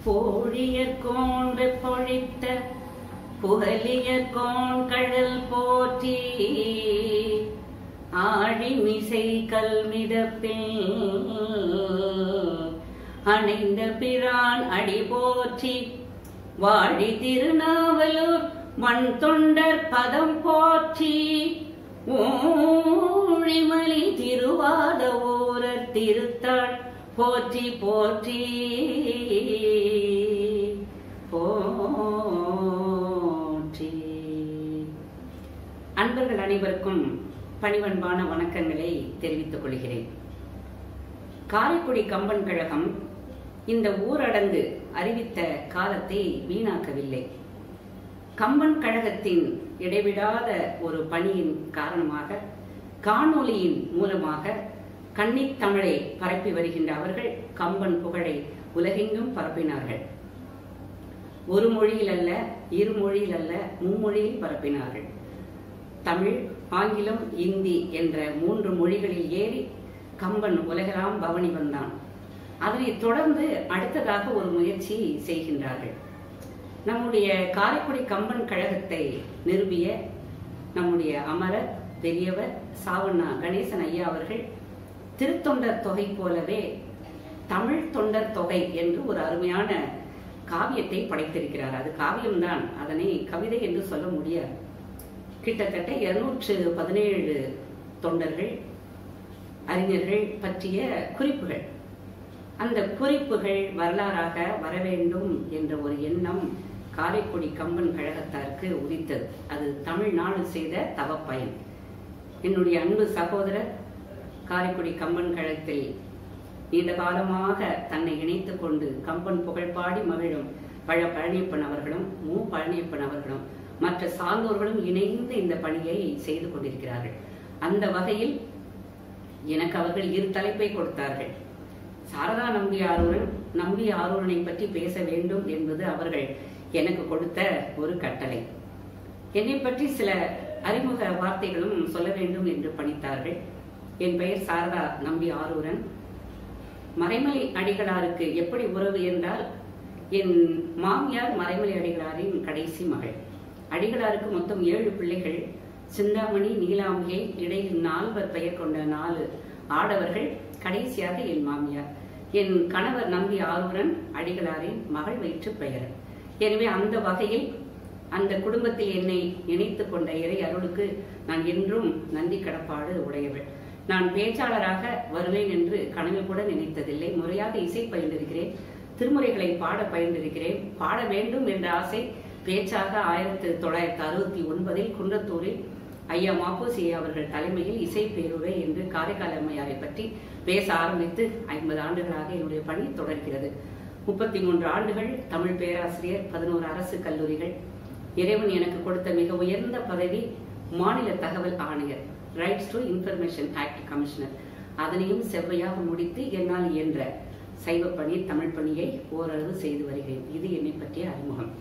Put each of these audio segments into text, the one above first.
கோழியர்கோன் வெப்பொழித்த புகலியர்கோன் கடல் போற்றி ஆழிமிசை கல்மிதப்பில் அணைந்த பிரான் அடி போற்றி வாழி திருநாவலூர் மண் தொண்டர் பதம் போற்றி ஊழிமலி திருவாத ஊரர் திருத்தாள் போற்றி போற்றி போற்றி அன்பர்கள் அனைவருக்கும் பணிவன்பான வணக்கங்களை தெரிவித்துக் கொள்கிறேன் காரைக்குடி கம்பன் கழகம் இந்த ஊரடங்கு அறிவித்த காலத்தை வீணாக்கவில்லை கம்பன் கழகத்தின் இடைவிடாத ஒரு பணியின் காரணமாக காணொளியின் மூலமாக கன்னித் தமிழை பரப்பி வருகின்ற அவர்கள் கம்பன் புகழை உலகெங்கும் பரப்பினார்கள் ஒரு மொழியில் அல்ல இரு மொழியில் அல்ல மும்மொழியில் பரப்பினார்கள் தமிழ் ஆங்கிலம் இந்தி என்ற மூன்று மொழிகளில் ஏறி கம்பன் உலகெல்லாம் பவனி வந்தான் அதனைத் தொடர்ந்து அடுத்ததாக ஒரு முயற்சி செய்கின்றார்கள் நம்முடைய காரைக்குடி கம்பன் கழகத்தை நிறுவிய நம்முடைய அமரர் பெரியவர் சாவண்ணா கணேசன் ஐயா அவர்கள் திருத்தொண்டர் தொகை போலவே தமிழ் தொண்டர் தொகை என்று ஒரு அருமையான காவியத்தை படைத்திருக்கிறார் அது காவியம்தான் அதனை கவிதை என்று சொல்ல முடியாது கிட்டத்தட்ட இருநூற்று பதினேழு தொண்டர்கள் அறிஞர்கள் பற்றிய குறிப்புகள் அந்த குறிப்புகள் வரலாறாக வர வேண்டும் என்ற ஒரு எண்ணம் காரைக்குடி கம்பன் கழகத்தாருக்கு உதித்தது அது தமிழ்நாடு செய்த தவப்பயன் என்னுடைய அன்பு சகோதரர் காரைக்குடி கம்பன் கழகத்தில் நீண்ட காலமாக தன்னை இணைத்துக் கொண்டு கம்பன் புகழ்பாடி மகிழும் பழ பழனியப்பன் அவர்களும் மு பழனியப்பன் அவர்களும் மற்ற சார்ந்தோர்களும் இணைந்து இந்த பணியை செய்து கொண்டிருக்கிறார்கள் அந்த வகையில் எனக்கு அவர்கள் இரு தலைப்பை கொடுத்தார்கள் சாரதா நம்பி ஆரூரன் நம்பி ஆரூரனை பற்றி பேச வேண்டும் என்பது அவர்கள் எனக்கு கொடுத்த ஒரு கட்டளை என்னை பற்றி சில அறிமுக வார்த்தைகளும் சொல்ல வேண்டும் என்று பணித்தார்கள் என் பெயர் சாரதா நம்பி ஆரூரன் மறைமலை அடிகளாருக்கு எப்படி உறவு என்றால் என் மாமியார் மறைமலை அடிகளாரின் கடைசி மகள் அடிகளாருக்கு மொத்தம் ஏழு பிள்ளைகள் சிந்தாமணி நீலாம்பிகை இடையில் நால்வர் பெயர் கொண்ட நாலு ஆடவர்கள் கடைசியாக என் மாமியார் என் கணவர் நம்பி ஆரூரன் அடிகளாரின் மகள் வயிற்று பெயர் எனவே அந்த வகையில் அந்த குடும்பத்தில் என்னை இணைத்துக் கொண்ட இறை அருளுக்கு நான் என்றும் நன்றி கடப்பாடு உடையவள் நான் பேச்சாளராக வருவேன் என்று கனவில் கூட நினைத்ததில்லை முறையாக இசை பயின்றிருக்கிறேன் திருமுறைகளை பாட பயின்றிருக்கிறேன் பாட வேண்டும் என்ற ஆசை பேச்சாக ஆயிரத்தி தொள்ளாயிரத்தி அறுபத்தி ஒன்பதில் குன்றத்தூரில் ஐயா மாப்போசி அவர்கள் தலைமையில் இசை பேருரை என்று காரைக்கால் அம்மையாரை பற்றி பேச ஆரம்பித்து ஐம்பது ஆண்டுகளாக என்னுடைய பணி தொடர்கிறது முப்பத்தி மூன்று ஆண்டுகள் தமிழ் பேராசிரியர் பதினோரு அரசு கல்லூரிகள் இறைவன் எனக்கு கொடுத்த மிக உயர்ந்த பதவி மாநில தகவல் ஆணையர் rights to information act commissioner அதனையும் செவ்வையாக முடித்து என்னால் இயன்ற சைவ பணி தமிழ் பணியை ஓரளவு செய்து வருகிறேன் இது என்னை பற்றிய அறிமுகம்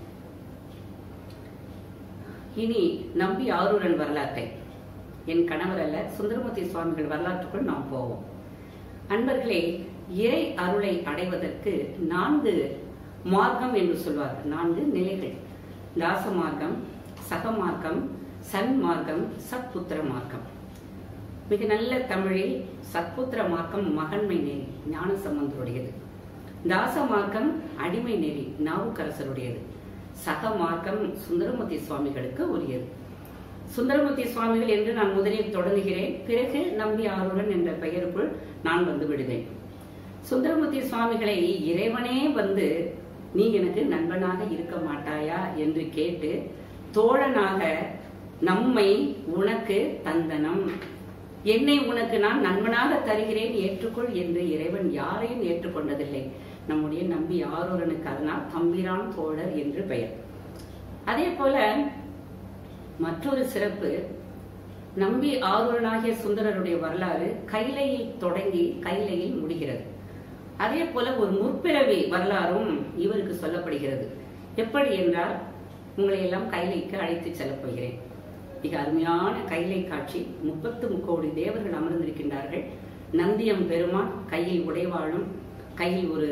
இனி நம்பி ஆரூரன் வரலாற்றை என் கணவர் அல்ல சுந்தரமூர்த்தி சுவாமிகள் வரலாற்றுக்குள் நாம் போவோம் அன்பர்களே இறை அருளை அடைவதற்கு நான்கு மார்க்கம் என்று சொல்வார்கள் நான்கு நிலைகள் தாச மார்க்கம் சகமார்க்கம் சன்மார்க்கம் சத்புத்திர மார்க்கம் மிக நல்ல தமிழில் சத்புத்திர மார்க்கம் மகன்மை நெறி ஞான சம்பந்தருடையது தாச மார்க்கம் அடிமை நெறி நாவுக்கரசருடையது சக மார்க்கம் சுந்தரமூர்த்தி சுவாமிகளுக்கு உரியது சுந்தரமூர்த்தி சுவாமிகள் என்று நான் முதலில் தொடங்குகிறேன் பிறகு நம்பி ஆரூரன் என்ற பெயருக்குள் நான் வந்து விடுவேன் சுந்தரமூர்த்தி சுவாமிகளை இறைவனே வந்து நீ எனக்கு நண்பனாக இருக்க மாட்டாயா என்று கேட்டு தோழனாக நம்மை உனக்கு தந்தனம் என்னை உனக்கு நான் நண்பனாக தருகிறேன் ஏற்றுக்கொள் என்று இறைவன் யாரையும் ஏற்றுக்கொண்டதில்லை நம்முடைய நம்பி ஆரூரனுக்கு அதனால் தம்பிரான் தோழர் என்று பெயர் அதே போல மற்றொரு சிறப்பு நம்பி ஆரூரனாகிய சுந்தரருடைய வரலாறு கைலையில் தொடங்கி கைலையில் முடிகிறது அதே போல ஒரு முற்பிறவி வரலாறும் இவருக்கு சொல்லப்படுகிறது எப்படி என்றால் உங்களை எல்லாம் கைலைக்கு அழைத்து செல்லப் போகிறேன் மிக அருமையான கைலை காட்சி முப்பத்து முக்கோடி தேவர்கள் அமர்ந்திருக்கின்றார்கள் நந்தியம் பெருமான் கையில் உடைவாளும் கையில் ஒரு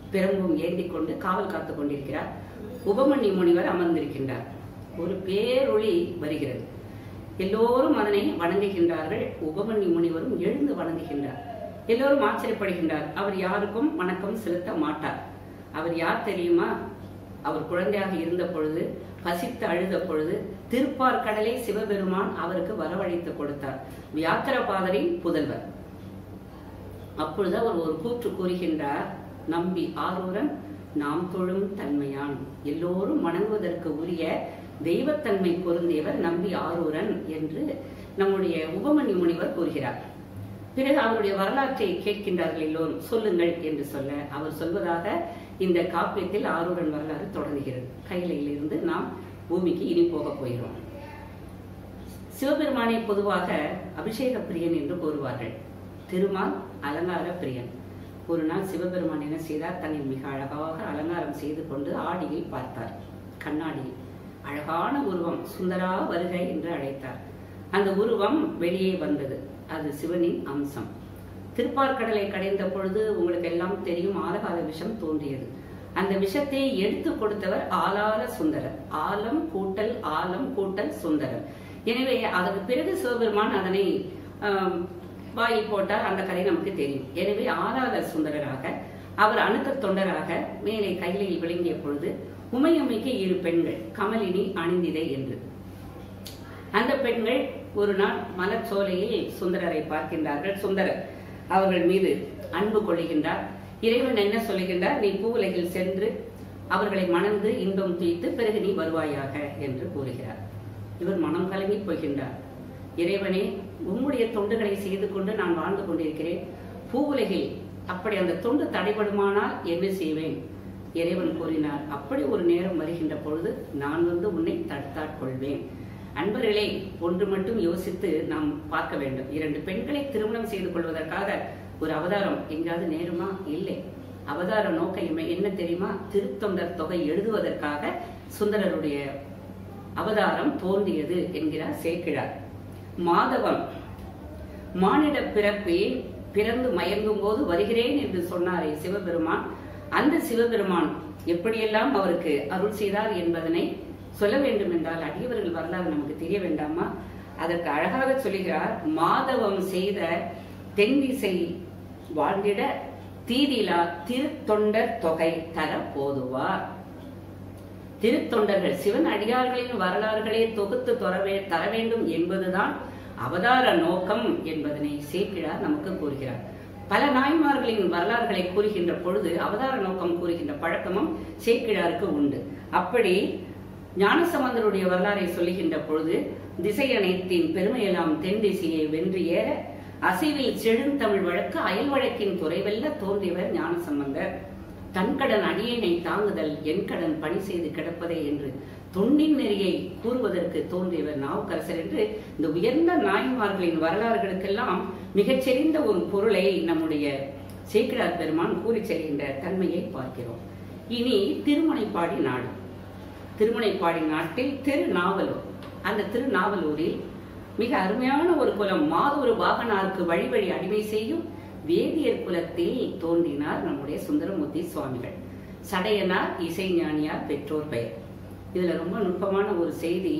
பிரம்பும் ஏந்தி கொண்டு காவல் காத்துக் கொண்டிருக்கிறார் உபமன்யு முனிவர் அமர்ந்திருக்கின்றார் ஒரு பேரொளி வருகிறது எல்லோரும் அதனை வணங்குகின்றார்கள் உபமன்யு முனிவரும் எழுந்து வணங்குகின்றார் எல்லோரும் ஆச்சரியப்படுகின்றார் அவர் யாருக்கும் வணக்கம் செலுத்த மாட்டார் அவர் யார் தெரியுமா அவர் குழந்தையாக இருந்த பொழுது பசித்து அழுத பொழுது திருப்பார் கடலை சிவபெருமான் அவருக்கு வரவழைத்து கொடுத்தார் வியாக்கரபாதரின் புதல்வர் அப்பொழுது அவர் ஒரு கூற்று கூறுகின்றார் நம்பி ஆரூரன் நாம் தொழும் தன்மையான் எல்லோரும் வணங்குவதற்கு உரிய தெய்வத்தன்மை பொருந்தியவர் நம்பி ஆரூரன் என்று நம்முடைய உபமன்யு முனிவர் கூறுகிறார் பிறகு அவருடைய வரலாற்றை கேட்கின்றார்கள் எல்லோரும் சொல்லுங்கள் என்று சொல்ல அவர் சொல்வதாக இந்த காப்பியத்தில் ஆரூரன் வரலாறு தொடங்குகிறது கையிலிருந்து நாம் பூமிக்கு இனி போக போகிறோம் சிவபெருமானை பொதுவாக அபிஷேக பிரியன் என்று கூறுவார்கள் திருமால் அலங்கார பிரியன் ஒரு நாள் சிவபெருமான் என்ன செய்தார் தன்னை மிக அழகாக அலங்காரம் செய்து கொண்டு ஆடியில் பார்த்தார் கண்ணாடியில் அழகான உருவம் சுந்தரா வருக என்று அழைத்தார் அந்த உருவம் வெளியே வந்தது அது சிவனின் அம்சம் திருப்பார்கடலை கடைந்த பொழுது உங்களுக்கு எல்லாம் தெரியும் ஆலகால விஷம் தோன்றியது அந்த விஷத்தை எடுத்து கொடுத்தவர் ஆலால சுந்தரர் ஆலம் கூட்டல் ஆலம் கூட்டல் சுந்தரர் எனவே அதற்கு பிறகு சிவபெருமான் அதனை ஆம், வாயில் போட்டார் அந்த கதை நமக்கு தெரியும் எனவே ஆலால சுந்தரராக அவர் அணுக்க தொண்டராக மேலே கையிலையில் விளங்கிய பொழுது உமையம்மைக்கு இரு பெண்கள் கமலினி அணிந்திதை என்று அந்த பெண்கள் ஒரு நாள் மலர் சோலையில் சுந்தரரை பார்க்கின்றார்கள் சுந்தரர் அவர்கள் மீது அன்பு கொள்ளுகின்றார் இறைவன் என்ன சொல்லுகின்றார் நீ பூவுலகில் சென்று அவர்களை மணந்து இன்பம் தீர்த்து பிறகு நீ வருவாயாக என்று கூறுகிறார் இவர் மனம் கலங்கி போகின்றார் இறைவனே உம்முடைய தொண்டுகளை செய்து கொண்டு நான் வாழ்ந்து கொண்டிருக்கிறேன் பூவுலகில் அப்படி அந்த தொண்டு தடைபடுமானால் என்ன செய்வேன் இறைவன் கூறினார் அப்படி ஒரு நேரம் வருகின்ற பொழுது நான் வந்து உன்னை தடுத்தாட்கொள்வேன் அன்பர்களே ஒன்று மட்டும் யோசித்து நாம் பார்க்க வேண்டும் இரண்டு பெண்களை திருமணம் செய்து கொள்வதற்காக ஒரு அவதாரம் எங்காவது நேருமா இல்லை அவதார நோக்கம் என்ன தெரியுமா திருத்தொண்டர் தொகை எழுதுவதற்காக சுந்தரருடைய அவதாரம் தோன்றியது என்கிறார் சேக்கிழார் மாதவம் மானிட பிறப்பில் பிறந்து மயங்கும் போது வருகிறேன் என்று சொன்னாரே சிவபெருமான் அந்த சிவபெருமான் எப்படியெல்லாம் அவருக்கு அருள் செய்தார் என்பதனை சொல்ல வேண்டும் என்றால் அடியவர்கள் வரலாறு நமக்கு தெரிய வேண்டாமா அதற்கு அழகாக சொல்லுகிறார் மாதவம் செய்த தென்திசை வாழ்ந்திட தீதிலா திருத்தொண்டர் தொகை தர போதுவார் திருத்தொண்டர்கள் சிவன் அடியார்களின் வரலாறுகளை தொகுத்து தரவே தர வேண்டும் என்பதுதான் அவதார நோக்கம் என்பதனை சேக்கிழார் நமக்கு கூறுகிறார் பல நாய்மார்களின் வரலாறுகளை கூறுகின்ற பொழுது அவதார நோக்கம் கூறுகின்ற பழக்கமும் சேக்கிழாருக்கு உண்டு அப்படி ஞானசம்பந்தருடைய வரலாறை சொல்லுகின்ற பொழுது திசையனைத்தின் பெருமையெல்லாம் தென் திசையை வென்று ஏற அசைவில் செழுந்தமிழ் வழக்கு அயல் வழக்கின் துறைவெல்ல தோன்றியவர் ஞானசம்பந்தர் தன்கடன் அடியேனை தாங்குதல் என் கடன் பணி செய்து கிடப்பதே என்று தொண்டின் நெறியை கூறுவதற்கு தோன்றியவர் நாவுக்கரசர் என்று இந்த உயர்ந்த நாய்மார்களின் வரலாறுகளுக்கெல்லாம் மிகச்செறிந்த ஒரு பொருளை நம்முடைய சேக்கிரார் பெருமான் கூறிச் செல்கின்ற தன்மையை பார்க்கிறோம் இனி திருமுனைப்பாடி நாடு திருமுனைப்பாடி நாட்டில் திருநாவலூர் அந்த திருநாவலூரில் மிக அருமையான ஒரு குலம் மாதொரு வாகனாருக்கு வழி வழி அடிமை செய்யும் வேதியர் குலத்தில் தோன்றினார் நம்முடைய சுந்தரமூர்த்தி சுவாமிகள் சடையனார் இசைஞானியார் பெற்றோர் பெயர் இதுல ரொம்ப நுட்பமான ஒரு செய்தி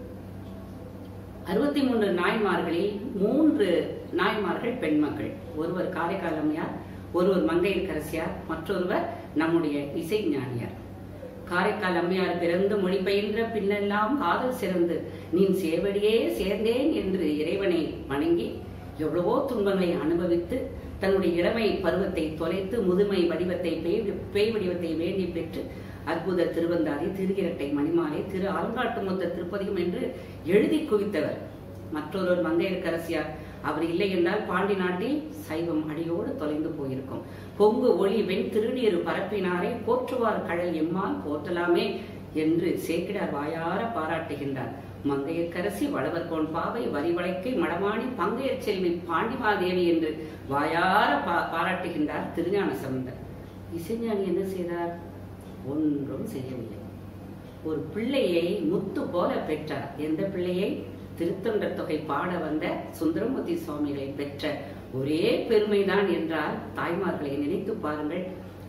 அறுபத்தி மூன்று நாய்மார்களில் மூன்று நாய்மார்கள் பெண் மக்கள் ஒருவர் காரைக்கால் அம்மையார் ஒருவர் மங்கையர்கரசியார் மற்றொருவர் நம்முடைய இசைஞானியார் காரைக்கால் அம்மையார் பிறந்து மொழி பயின்ற பின்னெல்லாம் காதல் சிறந்து நீன் சேவடியே சேர்ந்தேன் என்று இறைவனை வணங்கி எவ்வளவோ துன்பங்களை அனுபவித்து தன்னுடைய இளமை பருவத்தை தொலைத்து முதுமை வடிவத்தை பேய் பேய் வடிவத்தை வேண்டி பெற்று அற்புத திருவந்தாதி திருகிரட்டை மணிமாலை திரு ஆலங்காட்டுமுத்த திருப்பதிகம் என்று எழுதி குவித்தவர் மற்றொருவர் மங்கையர்கரசியார் அவர் இல்லை என்றால் பாண்டி நாட்டில் சைவம் அடியோடு தொலைந்து போயிருக்கும் பொங்கு ஒளி வெண் திருநீரு பரப்பினாரை போற்றுவார் கடல் எம்மால் போற்றலாமே என்று சேக்கிடார் வாயார பாராட்டுகின்றார் மங்கையர்க்கரசி வளவர்கோன் பாவை வரிவளைக்கை மடமாணி பங்கையர் செல்வி பாண்டிமாதேவி என்று வாயார பா- பாராட்டுகின்றார் திருஞான சம்பந்தர் இசைஞானி என்ன செய்தார் ஒன்றும் செய்யவில்லை ஒரு பிள்ளையை முத்து போல பெற்றார் எந்த பிள்ளையை திருத்தொண்டர் தொகை பாட வந்த சுந்தரமூர்த்தி சுவாமிகளை பெற்ற ஒரே பெருமைதான் என்றால் தாய்மார்களை நினைத்து பாருங்கள்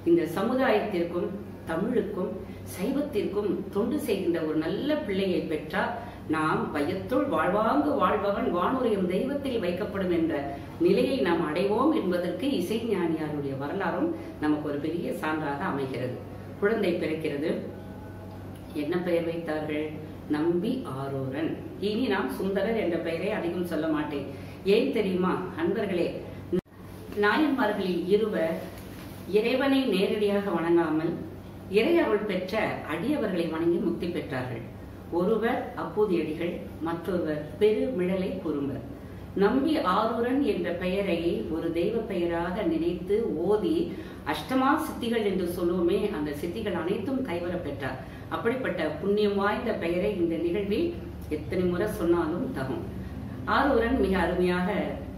இந்த சமுதாயத்திற்கும் தமிழுக்கும் சைவத்திற்கும் தொண்டு செய்கின்ற ஒரு நல்ல பிள்ளையை பெற்றால் நாம் பயத்துள் வாழ்வாங்கு வாழ்பவன் வானுரையும் தெய்வத்தில் வைக்கப்படும் என்ற நிலையை நாம் அடைவோம் என்பதற்கு இசைஞானியாருடைய வரலாறும் நமக்கு ஒரு பெரிய சான்றாக அமைகிறது குழந்தை பிறக்கிறது என்ன பெயர் வைத்தார்கள் நம்பி ஆரூரன் இனி நாம் சுந்தரர் என்ற பெயரை அதிகம் சொல்ல மாட்டேன் ஏன் தெரியுமா அன்பர்களே நாயன்மார்களில் இருவர் இறைவனை நேரடியாக வணங்காமல் இறையருள் பெற்ற அடியவர்களை வணங்கி முக்தி பெற்றார்கள் ஒருவர் அப்பூதியடிகள் மற்றொருவர் பெருமிழலை குறும்பர் நம்பி ஆரூரன் என்ற பெயரை ஒரு தெய்வ பெயராக நினைத்து ஓதி அஷ்டமா சித்திகள் என்று சொல்லுவோமே அந்த சித்திகள் அனைத்தும் கைவர பெற்றார் அப்படிப்பட்ட புண்ணியம் வாய்ந்த பெயரை இந்த நிகழ்வில் எத்தனை முறை சொன்னாலும் தகும் ஆரூரன் மிக அருமையாக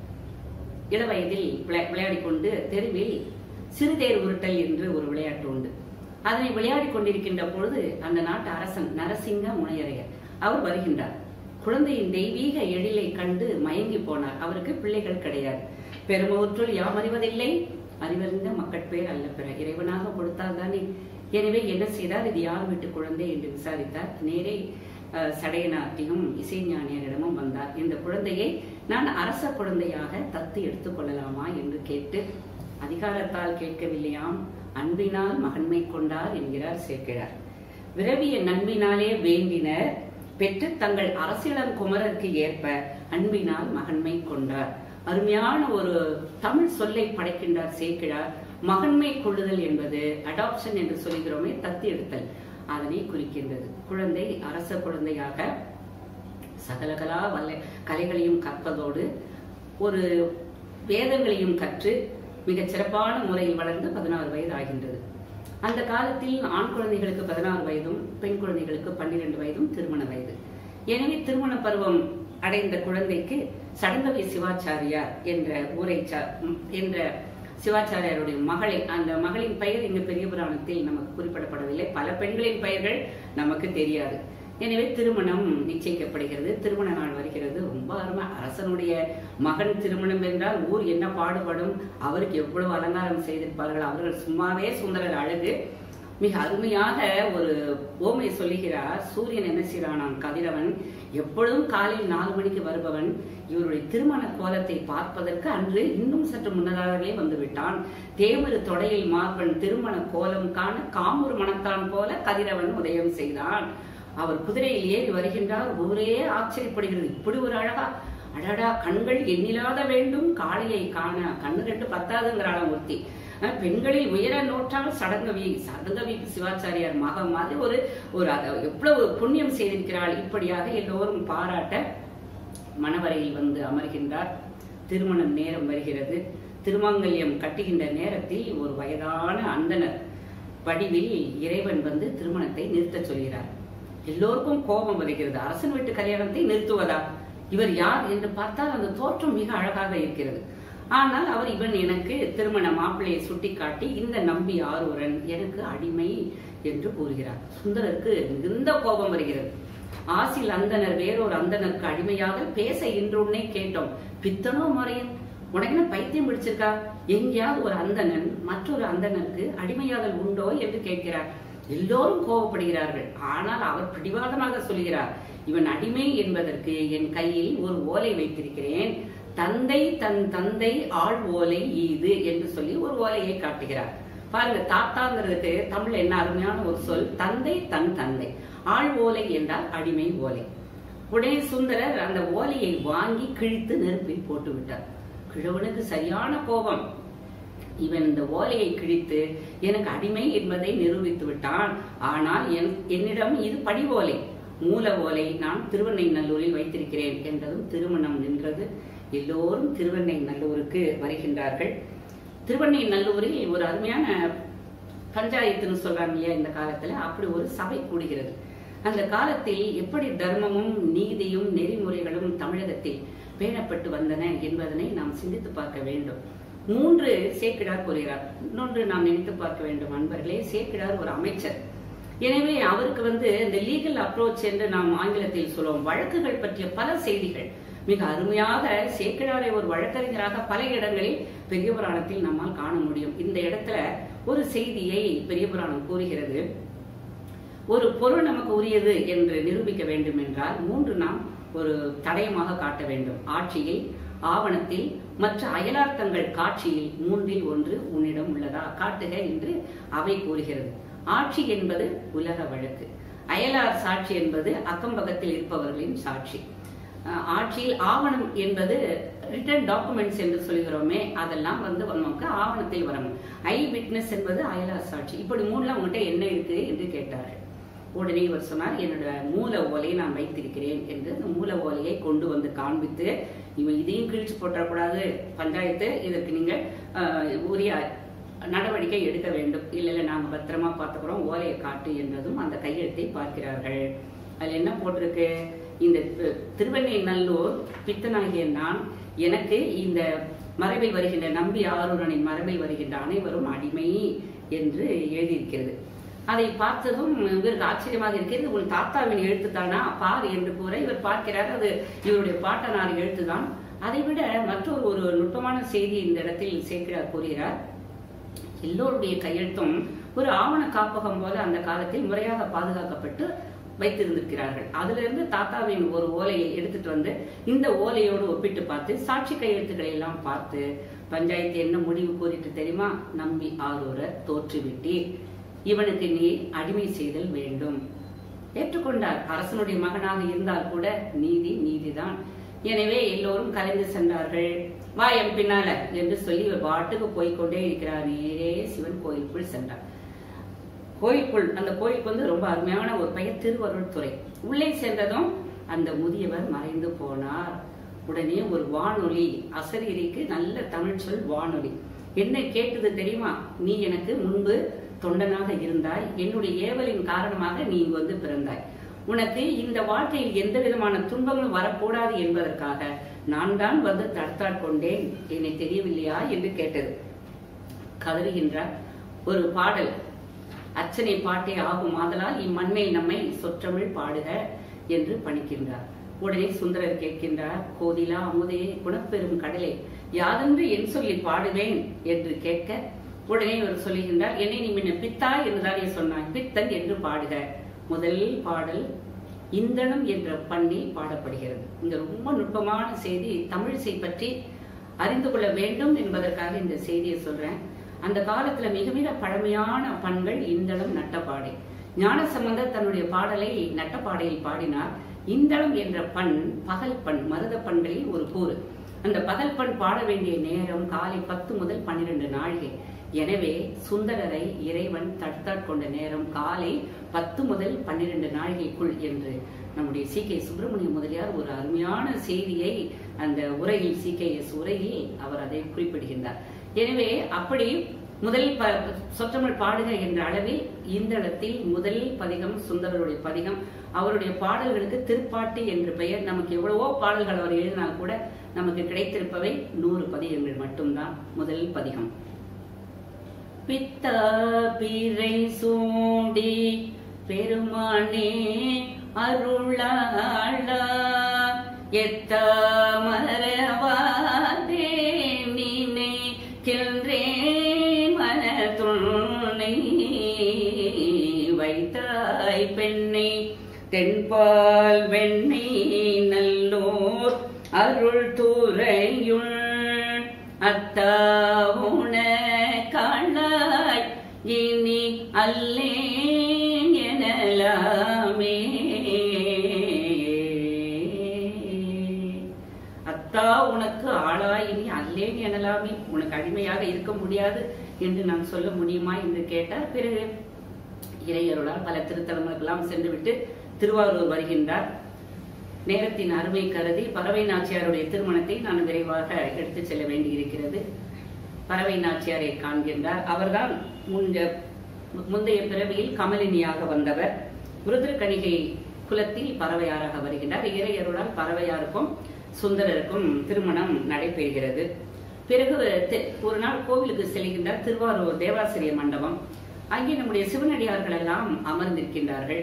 இளவயதில் விளை- விளையாடிக் கொண்டு தெருவில் சிறுதேர் உருட்டல் என்று ஒரு விளையாட்டு உண்டு அதனை விளையாடிக் கொண்டிருக்கின்ற பொழுது அந்த நாட்டு அரசன் நரசிங்க முனையரையர் அவர் வருகின்றார் குழந்தையின் தெய்வீக எழிலை கண்டு மயங்கி போனார் அவருக்கு பிள்ளைகள் கிடையாது பெருமவற்றுள் யாம் அறிவதில்லை அறிவறிந்த மக்கட்பேர் அல்ல பிற இறைவனாக கொடுத்தால் தானே எனவே என்ன செய்தார் இது யார் வீட்டு குழந்தை என்று விசாரித்தார் நேரே அஹ், சடையனார்ட்டியும் இசைஞானியரிடமும் வந்தார் இந்த குழந்தையை நான் அரச குழந்தையாக தத்து எடுத்துக் கொள்ளலாமா என்று கேட்டு அதிகாரத்தால் கேட்கவில்லையாம் அன்பினால் மகன்மை கொண்டார் என்கிறார் சேர்க்கிறார் விரவிய நன்பினாலே வேண்டினர் பெற்று தங்கள் அரசியலம் குமரருக்கு ஏற்ப அன்பினால் மகன்மை கொண்டார் அருமையான ஒரு தமிழ் சொல்லை படைக்கின்றார் சேர்க்கிறார் மகன்மை கொள்ளுதல் என்பது அடாப்ஷன் என்று சொல்கிறோமே தத்து எடுத்தல் அதனை குறிக்கின்றது குழந்தை அரச குழந்தையாக சகலகலா வல்ல கலைகளையும் கற்பதோடு ஒரு வேதங்களையும் கற்று மிகச் சிறப்பான முறையில் வளர்ந்து பதினாறு வயது ஆகின்றது அந்த காலத்தில் ஆண் குழந்தைகளுக்கு பதினாறு வயதும் பெண் குழந்தைகளுக்கு பன்னிரண்டு வயதும் திருமண வயது எனவே திருமண பருவம் அடைந்த குழந்தைக்கு சடங்கவி சிவாச்சாரியார் என்ற ஊரை சா- ம், என்ற சிவாச்சாரியாருடைய மகளை அந்த மகளின் பெயர் இங்கு பெரிய புராணத்தில் நமக்கு குறிப்பிடப்படவில்லை பல பெண்களின் பெயர்கள் நமக்கு தெரியாது எனவே திருமணம் நிச்சயிக்கப்படுகிறது திருமண நாள் வருகிறது ரொம்ப அருமை அரசனுடைய மகன் திருமணம் என்றால் ஊர் என்ன பாடுபடும் அவருக்கு எவ்வளவு அலங்காரம் செய்திருப்பார்கள் அவர்கள் சும்மாவே சுந்தரர் அழகு மிக அருமையாக ஒரு ஓமை சொல்லுகிறார் சூரியன் என்ன செய்கிறானாம் கதிரவன் எப்பொழுதும் காலையில் நாலு மணிக்கு வருபவன் இவருடைய திருமண கோலத்தை பார்ப்பதற்கு அன்று இன்னும் சற்று முன்னதாகவே வந்து விட்டான் தேமரு தொடையில் மார்பன் திருமண கோலம் காண காமூர் மணத்தான் போல கதிரவன் உதயம் செய்தான் அவர் குதிரையில் ஏறி வருகின்றார் ஊரே ஆச்சரியப்படுகிறது இப்படி ஒரு அழகா அடடா கண்கள் எண்ணிலாத வேண்டும் காளையை காண கண்ணு ரெண்டு பத்தாதுங்கிறாள ஒருத்தி அஹ் பெண்களில் உயர நோற்றால் சடங்கவி சடங்கவி சிவாச்சாரியார் மகம் மாதிரி ஒரு ஒரு அத- எவ்வளவு புண்ணியம் செய்திருக்கிறாள் இப்படியாக எல்லோரும் பாராட்ட மணவரையில் வந்து அமர்கின்றார் திருமணம் நேரம் வருகிறது திருமங்கல்யம் கட்டுகின்ற நேரத்தில் ஒரு வயதான அந்தணர் வடிவில் இறைவன் வந்து திருமணத்தை நிறுத்தச் சொல்கிறார் எல்லோருக்கும் கோபம் வருகிறது அரசன் வீட்டு கல்யாணத்தை நிறுத்துவதா இவர் யார் என்று பார்த்தால் அந்த தோற்றம் மிக அழகாக இருக்கிறது ஆனால் அவர் இவன் எனக்கு திருமண மாப்பிள்ளையை சுட்டிக்காட்டி இந்த நம்பி ஆரூரன் எனக்கு அடிமை என்று கூறுகிறார் சுந்தரருக்கு மிகுந்த கோபம் வருகிறது ஆசில் அந்தனர் வேறொரு அந்தனருக்கு அடிமையாக பேச இன்று உன்னை கேட்டோம் பித்தனோ முறையன் உனக்கு என்ன பைத்தியம் பிடிச்சிருக்கா எங்கேயாவது ஒரு அந்தணன் மற்றொரு அந்தணனுக்கு அடிமையாதல் உண்டோ என்று கேட்கிறார் எல்லோரும் கோபப்படுகிறார்கள் ஆனால் அவர் பிடிவாதமாக சொல்கிறார் இவன் அடிமை என்பதற்கு என் கையில் ஒரு ஓலை வைத்திருக்கிறேன் தந்தை தன் தந்தை ஆள் ஓலை ஈது என்று சொல்லி ஒரு ஓலையை காட்டுகிறார் பாருங்க தாத்தாங்கிறதுக்கு தமிழ்ல என்ன அருமையான ஒரு சொல் தந்தை தன் தந்தை ஆள் ஓலை என்றால் அடிமை ஓலை உடனே சுந்தரர் அந்த ஓலையை வாங்கி கிழித்து நெருப்பில் போட்டு விட்டார் கிழவனுக்கு சரியான கோபம் இவன் இந்த ஓலையை கிழித்து எனக்கு அடிமை என்பதை நிரூபித்து விட்டான் ஆனால் என் என்னிடம் இது படி ஓலை மூல ஓலை நான் திருவண்ணை நல்லூரில் வைத்திருக்கிறேன் என்றதும் திருமணம் நின்றது எல்லோரும் திருவண்ணை நல்லூருக்கு வருகின்றார்கள் திருவண்ணை நல்லூரில் ஒரு அருமையான பஞ்சாயத்துன்னு சொல்றாங்க இல்லையா இந்த காலத்துல அப்படி ஒரு சபை கூடுகிறது அந்த காலத்தில் எப்படி தர்மமும் நீதியும் நெறிமுறைகளும் தமிழகத்தில் பேணப்பட்டு வந்தன என்பதனை நாம் சிந்தித்து பார்க்க வேண்டும் மூன்று சேக்கிடார் கூறுகிறார் இன்னொன்று நாம் நினைத்து பார்க்க வேண்டும் அன்பர்களே சேக்கிடார் ஒரு அமைச்சர் எனவே அவருக்கு வந்து இந்த லீகல் அப்ரோச் என்று நாம் ஆங்கிலத்தில் சொல்லுவோம் வழக்குகள் பற்றிய பல செய்திகள் மிக அருமையாக சேக்கிழாரை ஒரு வழக்கறிஞராக பல இடங்களில் பெரிய புராணத்தில் நம்மால் காண முடியும் இந்த இடத்துல ஒரு செய்தியை பெரிய புராணம் கூறுகிறது ஒரு பொருள் நமக்கு உரியது என்று நிரூபிக்க வேண்டும் என்றால் மூன்று நாம் ஒரு தடயமாக காட்ட வேண்டும் ஆட்சியில் ஆவணத்தில் மற்ற அயலார்த்தங்கள் காட்சியில் மூன்றில் ஒன்று உன்னிடம் உள்ளதா காட்டுக என்று அவை கூறுகிறது ஆட்சி என்பது உலக வழக்கு அயலார் சாட்சி என்பது அக்கம்பக்கத்தில் இருப்பவர்களின் சாட்சி அஹ் ஆட்சியில் ஆவணம் என்பது ரிட்டன் டாக்குமெண்ட்ஸ் என்று சொல்கிறோமே அதெல்லாம் வந்து நமக்கு ஆவணத்தில் வரணும் ஐ விட்னஸ் என்பது அயலார் சாட்சி இப்படி மூணுல உங்ககிட்ட என்ன இருக்கு என்று கேட்டார்கள் உடனே இவர் சொன்னார் என்னோட மூல ஓலையை நான் வைத்திருக்கிறேன் என்று அந்த மூல ஓலையை கொண்டு வந்து காண்பித்து இவன் இதையும் கிழிச்சு போட்டக்கூடாது பஞ்சாயத்து இதற்கு நீங்க அஹ், உரிய நடவடிக்கை எடுக்க வேண்டும் இல்ல இல்ல நாங்க பத்திரமா பார்த்துக்கிறோம் ஓலையை காட்டு என்றதும் அந்த கையெழுத்தை பார்க்கிறார்கள் அதுல என்ன போட்டிருக்கு இந்த தி- திருவெண்ணெய்நல்லூர் பித்தனாகிய நான் எனக்கு இந்த மரபில் வருகின்ற நம்பி ஆரூரனின் மரபில் வருகின்ற அனைவரும் அடிமை என்று எழுதியிருக்கிறது அதை பார்த்ததும் இவருக்கு ஆச்சரியமாக இருக்கிறது உன் தாத்தாவின் எழுத்து தானா பார் என்று கூற இவர் பார்க்கிறார் அது இவருடைய பாட்டனார் எழுத்துதான் அதை விட மற்றொரு ஒரு நுட்பமான செய்தி இந்த இடத்தில் சேர்க்கிறார் கூறுகிறார் எல்லோருடைய கையெழுத்தும் ஒரு ஆவண காப்பகம் போல அந்த காலத்தில் முறையாக பாதுகாக்கப்பட்டு வைத்திருந்திருக்கிறார்கள் அதுல இருந்து தாத்தாவின் ஒரு ஓலையை எடுத்துட்டு வந்து இந்த ஓலையோடு ஒப்பிட்டு பார்த்து சாட்சி கையெழுத்துக்களை எல்லாம் பார்த்து பஞ்சாயத்து என்ன முடிவு கூறிட்டு தெரியுமா நம்பி ஆரூர தோற்றுவிட்டீர் இவனுக்கு நீ அடிமை செய்தல் வேண்டும் ஏற்றுக்கொண்டார் அரசனுடைய மகனாக இருந்தால் கூட நீதி நீதிதான் எனவே எல்லோரும் கலைந்து சென்றார்கள் வா என் பின்னால என்று சொல்லி இவர் பாட்டுக்கு போய்க்கொண்டே இருக்கிறார் நேரே சிவன் கோயிலுக்குள் சென்றார் கோயிலுக்குள் அந்த கோயிலுக்கு வந்து ரொம்ப அருமையான ஒரு பெயர் திருவருள் துறை உள்ளே சென்றதும் அந்த முதியவர் மறைந்து போனார் உடனே ஒரு வானொலி அசரீரிக்கு நல்ல தமிழ் சொல் வானொலி என்ன கேட்டது தெரியுமா நீ எனக்கு முன்பு தொண்டனாக இருந்தாய் என்னுடைய ஏவலின் காரணமாக நீ இங்கு வந்து பிறந்தாய் உனக்கு இந்த வாழ்க்கையில் எந்த விதமான துன்பங்களும் வரக்கூடாது என்பதற்காக நான் தான் வந்து தடுத்தாட்கொண்டேன் என்னை தெரியவில்லையா என்று கேட்டது கதறுகின்றார் ஒரு பாடல் அர்ச்சனை பாட்டே ஆகும் ஆதலால் இம்மண்ணில் நம்மை சொற்றமிழ் பாடுக என்று பணிக்கின்றார் உடனே சுந்தரர் கேட்கின்றார் கோதிலா அமுதே குணப்பெரும் கடலே யாதென்று என் சொல்லி பாடுவேன் என்று கேட்க உடனே இவர் சொல்லுகின்றார் என்னை நீ முன்ன பித்தா என்றுதானே சொன்னாய் பித்தன் என்று பாடுக முதல் பாடல் இந்தனம் என்ற பண்ணில் பாடப்படுகிறது இங்க ரொம்ப நுட்பமான செய்தி தமிழிசை பற்றி அறிந்து கொள்ள வேண்டும் என்பதற்காக இந்த செய்தியை சொல்றேன் அந்த காலத்துல மிக மிக பழமையான பண்கள் இந்தளம் நட்டப்பாடை ஞானசம்பந்தர் தன்னுடைய பாடலை நட்டப்பாடையில் பாடினார் இந்தளம் என்ற பண் பகல் பண் மருத பண்களில் ஒரு கூறு அந்த பகல் பண் பாட வேண்டிய நேரம் காலை பத்து முதல் பன்னிரண்டு நாழிகை எனவே சுந்தரரை இறைவன் தடுத்தாட்கொண்ட நேரம் காலை பத்து முதல் பன்னிரண்டு நாழிகைக்குள் என்று நம்முடைய சி கே சுப்பிரமணிய முதலியார் ஒரு அருமையான செய்தியை அந்த உரையில் சி கே எஸ் உரையில் அவர் அதை குறிப்பிடுகின்றார் எனவே அப்படி முதல் ப சொற்றமிழ் பாடுக என்ற அளவில் இந்த இடத்தில் முதல் பதிகம் சுந்தரருடைய பதிகம் அவருடைய பாடல்களுக்கு திருப்பாட்டு என்று பெயர் நமக்கு எவ்வளவோ பாடல்கள் அவர் எழுதினால் கூட நமக்கு கிடைத்திருப்பவை நூறு பதிகங்கள் மட்டும்தான் முதல் பதிகம் பித்தா பிறை சூடி பெருமானே அருளாளா எத்தாமரவாதே நினை கின்றேன் மனத்துணை வைத்தாய் பெண்ணை தென்பால் வெண்ணை நல்லோர் அருள் தூரையுள் அத்தாவுண காணாய் இனி அல்லேன் எனலாமே அத்தா உனக்கு ஆளாய் இனி அல்லேன் எனலாமே உனக்கு அடிமையாக இருக்க முடியாது என்று நான் சொல்ல முடியுமா என்று கேட்டார் பிறகு இறையருளால் பல திருத்தலங்களுக்கெல்லாம் சென்றுவிட்டு திருவாரூர் வருகின்றார் நேரத்தின் அருமை கருதி பறவை நாச்சியாருடைய திருமணத்தை நான் விரைவாக எடுத்துச் செல்ல வேண்டியிருக்கிறது பறவை நாச்சியாரை காண்கின்றார் அவர்தான் முந்த முந்தைய பிறவியில் கமலினியாக வந்தவர் ருத்ரகணிகை குலத்தில் பறவையாராக வருகின்றார் இறையருளால் பறவையாருக்கும் சுந்தரருக்கும் திருமணம் நடைபெறுகிறது பிறகு தி- ஒரு நாள் கோவிலுக்கு செல்கின்றார் திருவாரூர் தேவாசிரிய மண்டபம் அங்கே நம்முடைய சிவனடியார்கள் எல்லாம் அமர்ந்திருக்கின்றார்கள்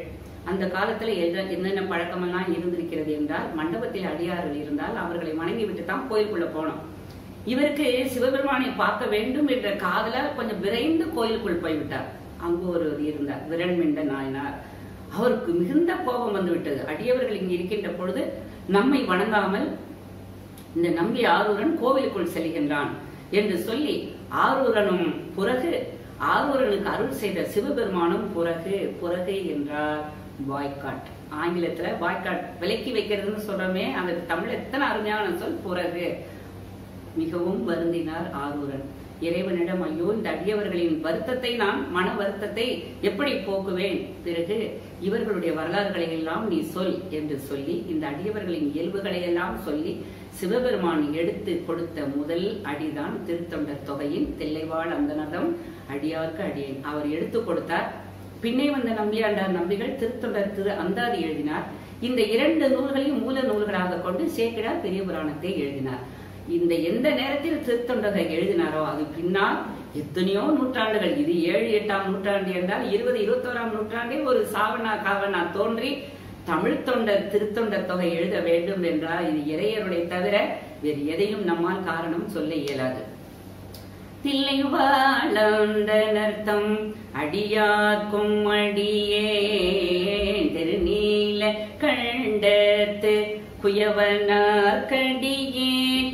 அந்த காலத்துல எந்த- என்னென்ன பழக்கமெல்லாம் இருந்திருக்கிறது என்றால் மண்டபத்தில் அடியார்கள் இருந்தால் அவர்களை வணங்கிவிட்டு தான் கோயிலுக்குள்ள போனோம் இவருக்கு சிவபெருமானை பார்க்க வேண்டும் என்ற காதல கொஞ்சம் விரைந்து கோயிலுக்குள் போய்விட்டார் அங்கு ஒரு இருந்தார் விரண்மிண்ட நாயனார் அவருக்கு மிகுந்த கோபம் வந்து விட்டது அடியவர்கள் இங்கு இருக்கின்ற பொழுது நம்மை வணங்காமல் இந்த நம்பி ஆரூரன் கோவிலுக்குள் செல்கின்றான் என்று சொல்லி ஆரூரனும் புறகு ஆரூரனுக்கு அருள் செய்த சிவபெருமானும் புறகு புறகு என்றார் பாய்காட் ஆங்கிலத்துல பாய்காட் விலக்கி வைக்கிறதுன்னு சொல்றோமே அந்த தமிழ் எத்தனை அருமையான சொல் புறகு மிகவும் வருந்தினார் ஆரூரன் இறைவனிடம் ஐயோ இந்த அடியவர்களின் வருத்தத்தை நான் மன வருத்தத்தை எப்படி போக்குவேன் பிறகு இவர்களுடைய வரலாறுகளை எல்லாம் நீ சொல் என்று சொல்லி இந்த அடியவர்களின் இயல்புகளை எல்லாம் சொல்லி சிவபெருமான் எடுத்து கொடுத்த முதல் அடிதான் திருத்தொண்டர் தொகையின் தில்லைவாழ் அந்தனதம் அடியார்க்கு அடியேன் அவர் எடுத்து கொடுத்தார் பின்னே வந்த நம்பியாண்டார் நம்பிகள் திருத்தொண்டர் திரு அந்தாதி எழுதினார் இந்த இரண்டு நூல்களையும் மூல நூல்களாக கொண்டு சேக்கிழார் பெரிய புராணத்தை எழுதினார் இந்த எந்த நேரத்தில் திருத்தொண்டரை எழுதினாரோ அது பின்னால் எத்தனையோ நூற்றாண்டுகள் இது ஏழு எட்டாம் நூற்றாண்டு என்றால் இருபது இருபத்தோராம் நூற்றாண்டில் ஒரு சாவனா காவனா தோன்றி தமிழ் தொண்டர் திருத்தொண்டர் தொகை எழுத வேண்டும் என்றால் இது இறையருடைய தவிர வேறு எதையும் நம்மால் காரணம் சொல்ல இயலாது தில்லை வாழந்தனர்த்தம் அடியார்க்கும் அடியே திருநீல கண்டத்து குயவனார் கடியேன்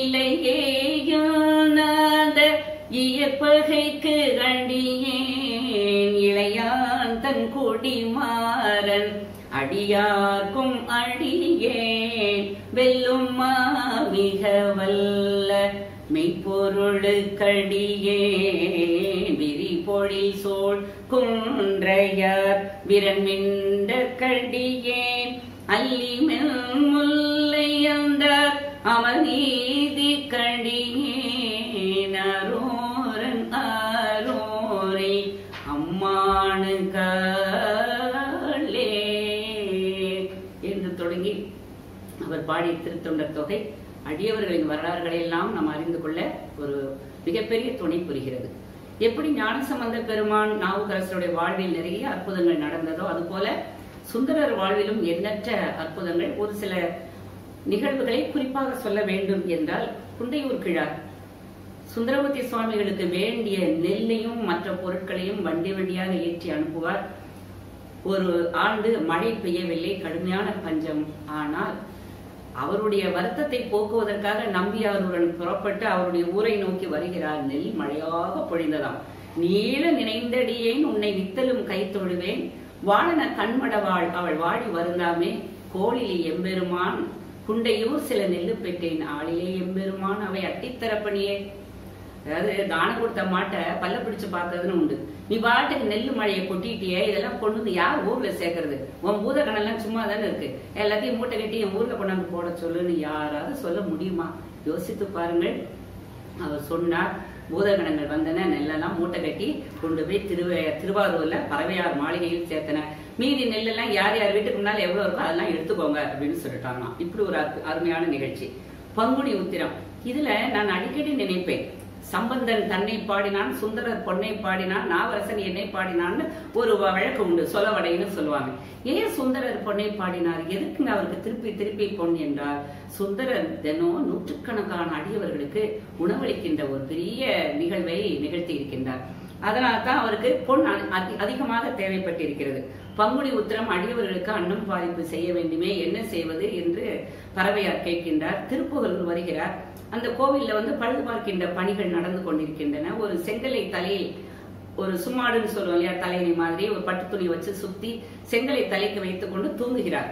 இல்லையேயானாத இயற்பகைக்கு அடியேன் இளையான் தன் குடிமாறன் அடியார்க்கும் அடியேன் வெல்லும் மாமிக வல்ல மெய்ப்பொருளுக்கடியே விரி பொழில் சோழ் குன்றையார் விரண்மிண்ட கடியேன் அல்லி முல்லையந்தார் அமநீதி கடியேன் அரோரன் அரோரை அம்மானு காளே என்று தொடங்கி அவர் பாடிய திருத்தொண்டர் தொகை அடியவர்களின் வரலாறுகளை எல்லாம் நாம் அறிந்து கொள்ள ஒரு மிகப்பெரிய துணை புரிகிறது எப்படி ஞானசம்பந்த பெருமான் நாவுக்கரசருடைய வாழ்வில் நிறைய அற்புதங்கள் நடந்ததோ அதுபோல சுந்தரர் வாழ்விலும் எண்ணற்ற அற்புதங்கள் ஒரு சில நிகழ்வுகளை குறிப்பாக சொல்ல வேண்டும் என்றால் குண்டையூர் கிழார் சுந்தரமூர்த்தி சுவாமிகளுக்கு வேண்டிய நெல்லையும் மற்ற பொருட்களையும் வண்டி வண்டியாக ஏற்றி அனுப்புவார் ஒரு ஆண்டு மழை பெய்யவில்லை கடுமையான பஞ்சம் ஆனால் அவருடைய வருத்தத்தை போக்குவதற்காக நம்பியாருடன் புறப்பட்டு அவருடைய ஊரை நோக்கி வருகிறார் நெல் மழையாக பொழிந்ததாம் நீள நினைந்தடியேன் உன்னை நித்தலும் கை தொழுவேன் வாழன கண்மடவாள் அவள் வாடி வருந்தாமே கோளிலே எம்பெருமான் குண்டையூர் சில நெல்லு பெற்றேன் ஆளிலே எம்பெருமான் அவை அட்டித்தரப்பணியே அதாவது தானம் கொடுத்த மாட்டை பல்ல பிடிச்சு பார்த்ததுன்னு உண்டு நீ பாட்டுக்கு நெல்லு மழையை கொட்டிட்டியே இதெல்லாம் கொண்டு வந்து யார் ஊர்ல சேர்க்கறது உன் பூதக்கணெல்லாம் சும்மா தானே இருக்கு எல்லாத்தையும் மூட்டை கட்டி என் ஊர்ல கொண்டாந்து போட சொல்லுன்னு யாராவது சொல்ல முடியுமா யோசித்து பாருங்கள் அவர் சொன்னார் பூதகணங்கள் வந்தன நெல்லெல்லாம் மூட்டை கட்டி கொண்டு போய் திருவ திருவாரூர்ல பறவையார் மாளிகையில் சேர்த்தன மீதி நெல்லெல்லாம் யார் யார் வீட்டுக்கு முன்னால எவ்வளவு இருக்கோ அதெல்லாம் எடுத்துக்கோங்க அப்படின்னு சொல்லிட்டாங்களாம் இப்படி ஒரு அற்பு- அருமையான நிகழ்ச்சி பங்குனி உத்திரம் இதுல நான் அடிக்கடி நினைப்பேன் சம்பந்தன் தன்னை பாடினான் சுந்தரர் பொன்னை பாடினான் நாவரசன் என்னை பாடினான்னு ஒரு வ- வழக்கு உண்டு சொலவடைன்னு சொல்லுவாங்க ஏன் சுந்தரர் பொன்னை பாடினார் எதுக்குங்க அவருக்கு திருப்பி திருப்பி பொன் என்றால் சுந்தரர் தினம் நூற்றுக்கணக்கான அடியவர்களுக்கு உணவளிக்கின்ற ஒரு பெரிய நிகழ்வை நிகழ்த்தி இருக்கின்றார் அதனால தான் அவருக்கு பொன் அ- அதி- அதிகமாக தேவைப்பட்டிருக்கிறது பங்குனி உத்திரம் அடியவர்களுக்கு அன்னம் பாதிப்பு செய்ய வேண்டுமே என்ன செய்வது என்று பறவையார் கேட்கின்றார் திருப்புகலூர் வருகிறார் அந்த கோவில்ல வந்து பழுது பார்க்கின்ற பணிகள் நடந்து கொண்டிருக்கின்றன ஒரு செங்கலை தலையில் ஒரு சும்மாடுன்னு சொல்லுவோம் இல்லையா தலையணை மாதிரி ஒரு பட்டு துணி வச்சு சுத்தி செங்கலை தலைக்கு வைத்துக் கொண்டு தூங்குகிறார்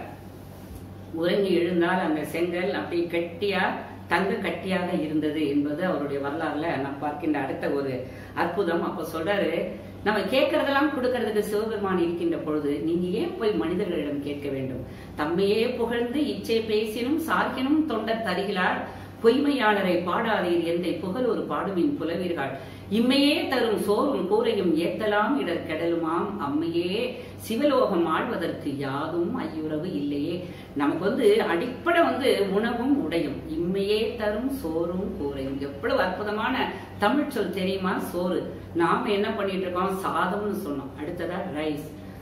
உறங்கி எழுந்தால் அந்த செங்கல் அப்படி கெட்டியா தங்க கட்டியாக இருந்தது என்பது அவருடைய வரலாறுல நான் பார்க்கின்ற அடுத்த ஒரு அற்புதம் அப்ப சொல்றாரு நம்ம கேட்கறதெல்லாம் கொடுக்கறதுக்கு சிவபெருமான் இருக்கின்ற பொழுது நீங்க ஏன் போய் மனிதர்களிடம் கேட்க வேண்டும் தம்மையே புகழ்ந்து இச்சை பேசினும் சார்கினும் தொண்டர் தருகிறார் பொய்மையாளரை பாடாதீர் எந்தை புகழ் ஒரு பாடுமின் புலவீர்கள் இம்மையே தரும் சோறும் கூரையும் ஏத்தலாம் இடர் கெடலுமாம் அம்மையே சிவலோகம் ஆழ்வதற்கு யாதும் ஐயுறவு இல்லையே நமக்கு வந்து அடிப்படை வந்து உணவும் உடையும் இம்மையே தரும் சோறும் கூரையும் எவ்வளவு அற்புதமான தமிழ் சொல் தெரியுமா சோறு நாம என்ன பண்ணிட்டு இருக்கோம் சாதம்னு சொன்னோம் அடுத்ததா ரைஸ்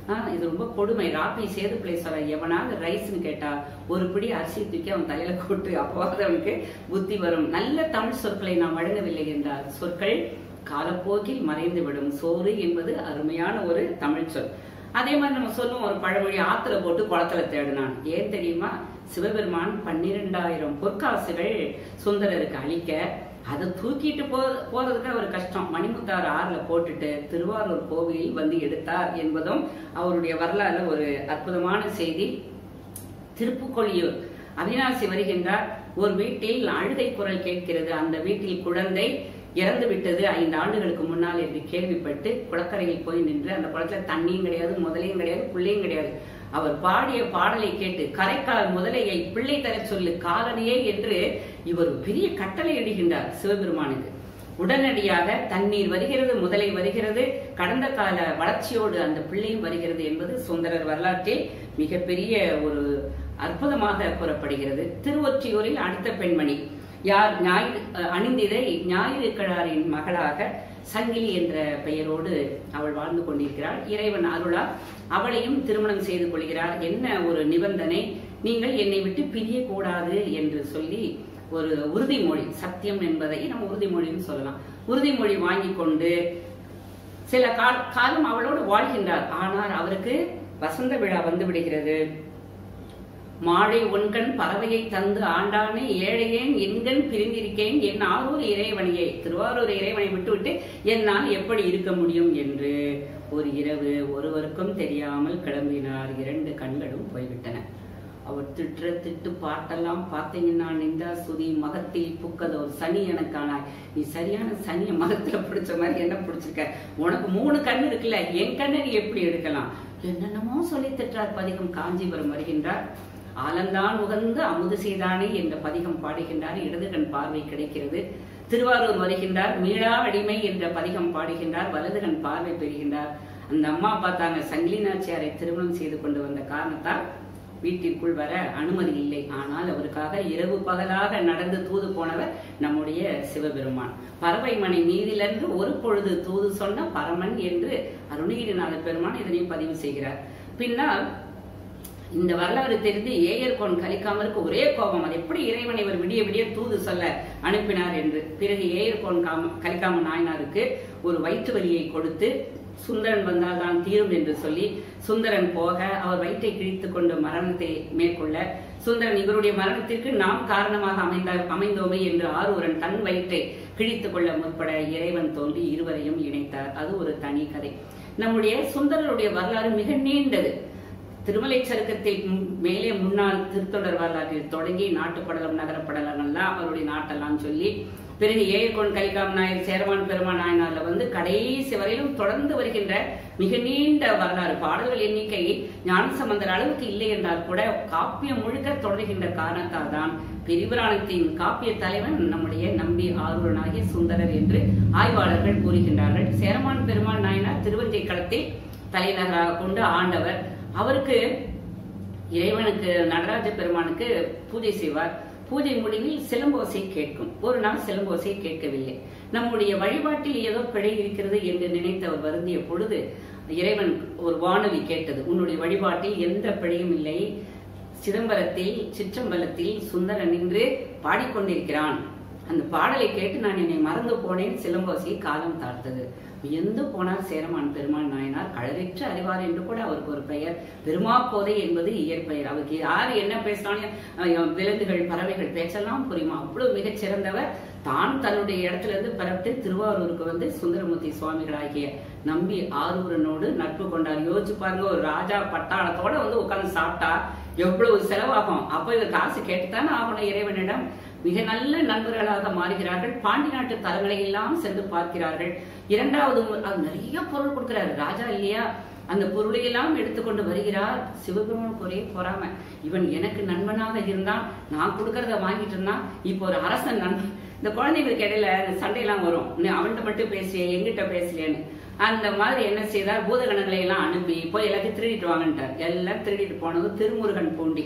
ஆஹ் இது ரொம்ப கொடுமை ராப்பி சேது பிள்ளை சொல்ல எவனாவது ரைஸ்னு கேட்டா ஒரு பிடி அரிசி தூக்கி அவன் தலையில கொட்டு அப்போது அவனுக்கு புத்தி வரும் நல்ல தமிழ் சொற்களை நாம் வழங்கவில்லை என்றால் சொற்கள் காலப்போக்கில் மறைந்து விடும் சோறு என்பது அருமையான ஒரு தமிழ் சொல் அதே மாதிரி நம்ம சொல்லுவோம் ஒரு பழமொழி ஆத்துல போட்டு குளத்துல தேடினான் ஏன் தெரியுமா சிவபெருமான் பன்னிரெண்டாயிரம் பொற்காசுகள் சுந்தரருக்கு அளிக்க அதை தூக்கிட்டு போ போறதுக்கு அவர் கஷ்டம் மணிமுத்தாறு ஆறுல போட்டுட்டு திருவாரூர் கோவிலில் வந்து எடுத்தார் என்பதும் அவருடைய வரலாறுல ஒரு அற்புதமான செய்தி திருப்புக்கொழியூர் அவினாசி வருகின்றார் ஒரு வீட்டில் அழுகை குரல் கேட்கிறது அந்த வீட்டில் குழந்தை இறந்து விட்டது ஐந்து ஆண்டுகளுக்கு முன்னால் என்று கேள்விப்பட்டு குளக்கரையில் போய் நின்று அந்த குளத்துல தண்ணியும் கிடையாது முதலையும் கிடையாது பிள்ளையும் கிடையாது அவர் பாடிய பாடலை கேட்டு கரைக்கால் முதலையை பிள்ளை தரச் சொல்லு காலனியே என்று இவர் பெரிய கட்டளை இடுகின்றார் சிவபெருமானுக்கு உடனடியாக தண்ணீர் வருகிறது முதலை வருகிறது கடந்த கால வளர்ச்சியோடு அந்த பிள்ளையும் வருகிறது என்பது சுந்தரர் வரலாற்றில் மிகப்பெரிய ஒரு அற்புதமாக கூறப்படுகிறது திருவொற்றியூரில் அடுத்த பெண்மணி யார் ஞாயிறு அஹ், அணிந்திதை ஞாயிறு கிழாரின் மகளாக சங்கிலி என்ற பெயரோடு அவள் வாழ்ந்து கொண்டிருக்கிறாள் இறைவன் அருளால் அவளையும் திருமணம் செய்து கொள்கிறார் என்ன ஒரு நிபந்தனை நீங்கள் என்னை விட்டு பிரியக்கூடாது என்று சொல்லி ஒரு உறுதிமொழி சத்தியம் என்பதை நம்ம உறுதிமொழின்னு சொல்லலாம் உறுதிமொழி வாங்கி கொண்டு சில கா- காலம் அவளோடு வாழ்கின்றார் ஆனால் அவருக்கு வசந்த விழா வந்து விடுகிறது மாழை ஒன்கண் பறவையை தந்து ஆண்டானே ஏழையேன் என்கண் பிரிந்திருக்கேன் என் ஆரூர் இறைவனையே திருவாரூர் இறைவனை விட்டுவிட்டு என்னால் எப்படி இருக்க முடியும் என்று ஒரு இரவு ஒருவருக்கும் தெரியாமல் கிளம்பினார் இரண்டு கண்களும் போய்விட்டன அவர் திட்டுற திட்டு பாட்டெல்லாம் பார்த்தீங்கன்னா நின்றா சுதி மகத்தில் புக்கதோர் சனி எனக்கானாய் நீ சரியான சனிய மகத்துல பிடிச்ச மாதிரி என்ன பிடிச்சிருக்க உனக்கு மூணு கண் இருக்குல்ல என் கண்ணை நீ எப்படி எடுக்கலாம் என்னென்னமோ சொல்லி திட்டார் பதிகம் காஞ்சிபுரம் வருகின்றார் ஆலந்தான் உகந்து அமுது செய்தானே என்ற பதிகம் பாடுகின்றார் இடது கண் பார்வை கிடைக்கிறது திருவாரூர் வருகின்றார் மீளா அடிமை என்ற பதிகம் பாடுகின்றார் வலது கண் பார்வை பெறுகின்றார் அந்த அம்மா பார்த்தாங்க சங்கிலி நாச்சியாரை திருமணம் செய்து கொண்டு வந்த காரணத்தால் வீட்டிற்குள் வர அனுமதி இல்லை ஆனால் அவருக்காக இரவு பகலாக நடந்து தூது போனவர் நம்முடைய சிவபெருமான் பறவை மணி மீதிலென்று ஒரு பொழுது தூது சொன்ன பரமன் என்று அருணகிரிநாத பெருமான் இதனை பதிவு செய்கிறார் பின்னால் இந்த வரலாறு தெரிந்து ஏயர்கோன் கலிக்காமருக்கு ஒரே கோபம் அது எப்படி இறைவனை இவர் விடிய விடிய தூது சொல்ல அனுப்பினார் என்று பிறகு ஏயர்கோன் காம கலிக்காம நாயனாருக்கு ஒரு வயிற்று வலியை கொடுத்து சுந்தரன் வந்தால் தான் தீரும் என்று சொல்லி சுந்தரன் போக அவர் வயிற்றை கிழித்துக் கொண்டு மரணத்தை மேற்கொள்ள சுந்தரன் இவருடைய மரணத்திற்கு நாம் காரணமாக அமைந்த அமைந்தோமே என்று ஆரூரன் தன் வயிற்றை கிழித்துக் கொள்ள முற்பட இறைவன் தோன்றி இருவரையும் இணைத்தார் அது ஒரு தனி கதை நம்முடைய சுந்தரருடைய வரலாறு மிக நீண்டது திருமலை சருக்கத்தில் ம்- மேலே முன்னாள் திருத்தொடர் வரலாற்றில் தொடங்கி நாட்டுப்படலம் நகரப்படலங்கள்லாம் அவருடைய நாட்டெல்லாம் சொல்லி பிறகு ஏயக்கோன் கலிகாம் நாயர் சேரமான் பெருமான் நாயனார்ல வந்து கடைசி வரையிலும் தொடர்ந்து வருகின்ற மிக நீண்ட வரலாறு பாடல்கள் எண்ணிக்கை ஞானசம்பந்தர் அளவுக்கு இல்லை என்றால் கூட காப்பியம் முழுக்க தொடர்கின்ற காரணத்தால் தான் பெரிபுராணத்தின் காப்பிய தலைவன் நம்முடைய நம்பி ஆரூரனாகிய சுந்தரர் என்று ஆய்வாளர்கள் கூறுகின்றார்கள் சேரமான் பெருமான் நாயனார் திருவஞ்சை களத்தில் தலைநகராக கொண்டு ஆண்டவர் அவருக்கு இறைவனுக்கு நடராஜ பெருமானுக்கு பூஜை செய்வார் பூஜை முடிவில் சிலம்போசை கேட்கும் ஒரு நாள் சிலம்போசை கேட்கவில்லை நம்முடைய வழிபாட்டில் ஏதோ பிழை இருக்கிறது என்று நினைத்து அவர் வருந்திய பொழுது இறைவன் ஒரு வானொலி கேட்டது உன்னுடைய வழிபாட்டில் எந்த பிழையும் இல்லை சிதம்பரத்தில் சிற்றம்பலத்தில் சுந்தரன் நின்று பாடிக்கொண்டிருக்கிறான் அந்த பாடலை கேட்டு நான் என்னை மறந்து போனேன் சிலம்போசி காலம் தாழ்த்தது வியந்து போனார் சேரமான் பெருமான் நாயனார் கழறிற்று அறிவார் என்று கூட அவருக்கு ஒரு பெயர் பெருமாப்போதை என்பது இயற்பெயர் அவருக்கு யார் என்ன பேசினாலும் அஹ், விலங்குகள் பறவைகள் பேச்செல்லாம் புரியுமா அவ்வளவு மிகச் சிறந்தவர் தான் தன்னுடைய இடத்துல இருந்து பரப்பிட்டு திருவாரூருக்கு வந்து சுந்தரமூர்த்தி சுவாமிகளாகிய நம்பி ஆரூரனோடு நட்பு கொண்டார் யோசிச்சு பாருங்க ஒரு ராஜா பட்டாளத்தோட வந்து உட்கார்ந்து சாப்பிட்டா எவ்வளவு செலவாகும் அப்ப இவர் காசு கேட்டுத்தானே ஆகணும் இறைவனிடம் மிக நல்ல நண்பர்களாக மாறுகிறார்கள் பாண்டி நாட்டு தலங்களை எல்லாம் சென்று பார்க்கிறார்கள் இரண்டாவது மு- அது நிறைய பொருள் கொடுக்கிறார் ராஜா இல்லையா அந்த பொருளை எல்லாம் எடுத்துக்கொண்டு வருகிறார் சிவபெருமான் ஒரே பொறாம இவன் எனக்கு நண்பனாக இருந்தான் நான் கொடுக்கறத வாங்கிட்டு இருந்தான் இப்போ ஒரு அரசன் நண்பன் இந்த குழந்தைங்களுக்கு இடையில இந்த சண்டையெல்லாம் வரும் நீ அவன்கிட்ட மட்டும் பேசுறிய எங்கிட்ட பேசலையேன்னு அந்த மாதிரி என்ன செய்தார் பூதகணங்களை எல்லாம் அனுப்பி போய் எல்லாத்தையும் திருடிட்டு வாங்கன்ட்டார் எல்லாம் திருடிட்டு போனது திருமுருகன் பூண்டி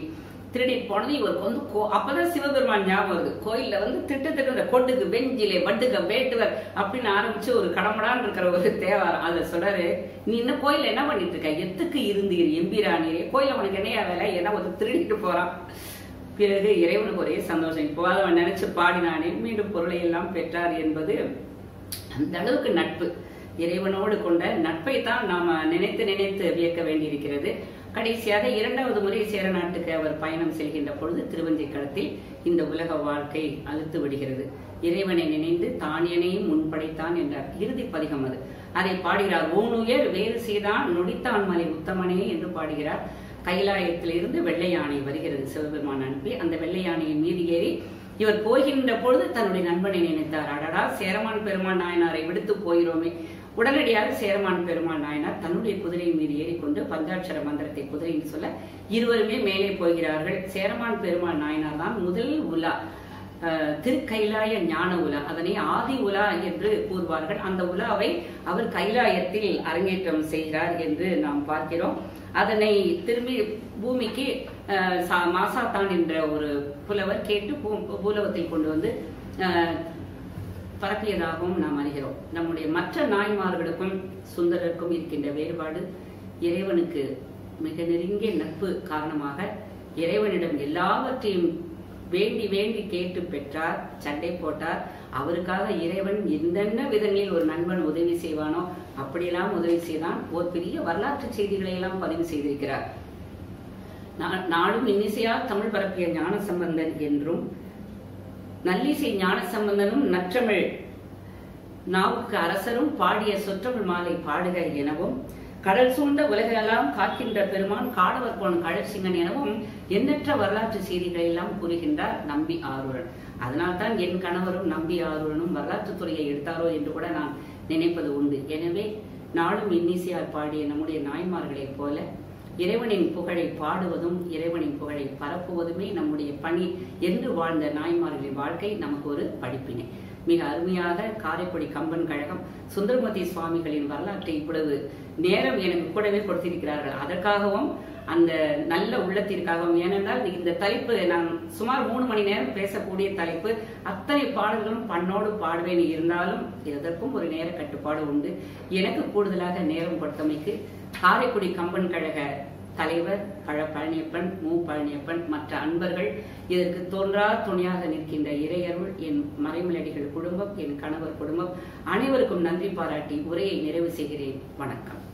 திருடிட்டு போனது இவருக்கு வந்து கோ- அப்பதான் சிவபெருமான் ஞாபகம் வருது கோயில்ல வந்து திட்டு திட்டு இந்த கொட்டுக்கு வெஞ்சிலே வட்டுக வேட்டுவர் அப்படின்னு ஆரம்பிச்சு ஒரு கடமடான் இருக்கிற ஒரு தேவாரம் அதை சொல்றாரு நீ இன்னும் கோயில்ல என்ன பண்ணிட்டு இருக்க எத்துக்கு இருந்தீர் எம்பிரானீரே கோயில்ல உனக்கு என்னையா வேலை ஏன்னா வந்து திருடிட்டு போறான் பிறகு இறைவனுக்கு ஒரே சந்தோஷம் இப்போ அவன் நினைச்சு பாடினானே மீண்டும் பொருளை எல்லாம் பெற்றார் என்பது அந்த அளவுக்கு நட்பு இறைவனோடு கொண்ட நட்பை தான் நாம நினைத்து நினைத்து வியக்க வேண்டியிருக்கிறது கடைசியாக இரண்டாவது முறை சேர நாட்டுக்கு அவர் பயணம் செல்கின்ற பொழுது திருவஞ்சிக்களத்தில் இந்த உலக வாழ்க்கை அழுத்து விடுகிறது இறைவனை நினைந்து தானியனையும் முன்படைத்தான் என்றார் இறுதி பதிகம் அது அதை பாடுகிறார் ஊனுயர் வேறு செய்தான் நொடித்தான் மலை உத்தமனே என்று பாடுகிறார் கைலாயத்திலிருந்து வெள்ளை யானை வருகிறது சிவபெருமான் அனுப்பி அந்த வெள்ளை யானையின் மீது ஏறி இவர் போகின்ற பொழுது தன்னுடைய நண்பனை நினைத்தார் அடடா சேரமான் பெருமான் நாயனாரை விடுத்து போகிறோமே உடனடியாக சேரமான் பெருமான் நாயனார் தன்னுடைய குதிரையின் மீது ஏறிக்கொண்டு பஞ்சாட்சர மந்திரத்தை குதிரைன்னு சொல்ல இருவருமே மேலே போகிறார்கள் சேரமான் பெருமான் நாயனார் தான் முதல் உலா அஹ், திருக்கைலாய ஞான உலா அதனை ஆதி உலா என்று கூறுவார்கள் அந்த உலாவை அவர் கைலாயத்தில் அரங்கேற்றம் செய்கிறார் என்று நாம் பார்க்கிறோம் அதனை திரும்பி பூமிக்கு அஹ், சா- மாசாத்தான் என்ற ஒரு புலவர் கேட்டு பூ- பூலவத்தில் கொண்டு வந்து அஹ், பரப்பியதாகவும் நாம் அறிகிறோம் நம்முடைய மற்ற நாய்மார்களுக்கும் சுந்தரருக்கும் இருக்கின்ற வேறுபாடு இறைவனுக்கு மிக நெருங்கிய நட்பு காரணமாக இறைவனிடம் எல்லாவற்றையும் வேண்டி வேண்டி கேட்டு பெற்றார் சண்டை போட்டார் அவருக்காக இறைவன் எந்தெந்த விதங்களில் ஒரு நண்பன் உதவி செய்வானோ அப்படியெல்லாம் உதவி செய்தான் ஒரு பெரிய வரலாற்று செய்திகளை எல்லாம் பதிவு செய்திருக்கிறார் நா- நாடும் இன்னிசையா தமிழ் பரப்பிய ஞான சம்பந்தன் என்றும் நல்லிசை ஞான சம்பந்தனும் நற்றமிழ் நாவுக்கு அரசரும் பாடிய சொற்றமிழ் மாலை பாடுக எனவும் கடல் சூழ்ந்த உலகெல்லாம் காக்கின்ற பெருமான் காடவர் போன் கழற்சிங்கன் எனவும் எண்ணற்ற வரலாற்று செய்திகளை எல்லாம் கூறுகின்றார் நம்பி ஆரூரன் அதனால்தான் என் கணவரும் நம்பி ஆரூரனும் வரலாற்றுத் துறையை எடுத்தாரோ என்று கூட நான் நினைப்பது உண்டு எனவே நாளும் இன்னிசையார் பாடிய நம்முடைய நாய்மார்களைப் போல இறைவனின் புகழை பாடுவதும் இறைவனின் புகழை பரப்புவதுமே நம்முடைய பணி என்று வாழ்ந்த நாய்மார்களின் வாழ்க்கை நமக்கு ஒரு படிப்பினை மிக அருமையாக காரைக்குடி கம்பன் கழகம் சுந்தரமூர்த்தி சுவாமிகளின் வரலாற்றை இவ்வளவு நேரம் எனக்கு கூடவே கொடுத்திருக்கிறார்கள் அதற்காகவும் அந்த நல்ல உள்ளத்திற்காகவும் ஏனென்றால் இந்த தலைப்பு நான் சுமார் மூணு மணி நேரம் பேசக்கூடிய தலைப்பு அத்தனை பாடல்களும் பண்ணோடு பாடுவேன் இருந்தாலும் எதற்கும் ஒரு நேர கட்டுப்பாடு உண்டு எனக்கு கூடுதலாக நேரம் கொடுத்தமைக்கு காரைக்குடி கம்பன் கழக தலைவர் பழ பழனியப்பன் மு பழனியப்பன் மற்ற அன்பர்கள் இதற்கு தோன்றா துணையாக நிற்கின்ற இறையருள் என் மறைமலடிகள் குடும்பம் என் கணவர் குடும்பம் அனைவருக்கும் நன்றி பாராட்டி உரையை நிறைவு செய்கிறேன் வணக்கம்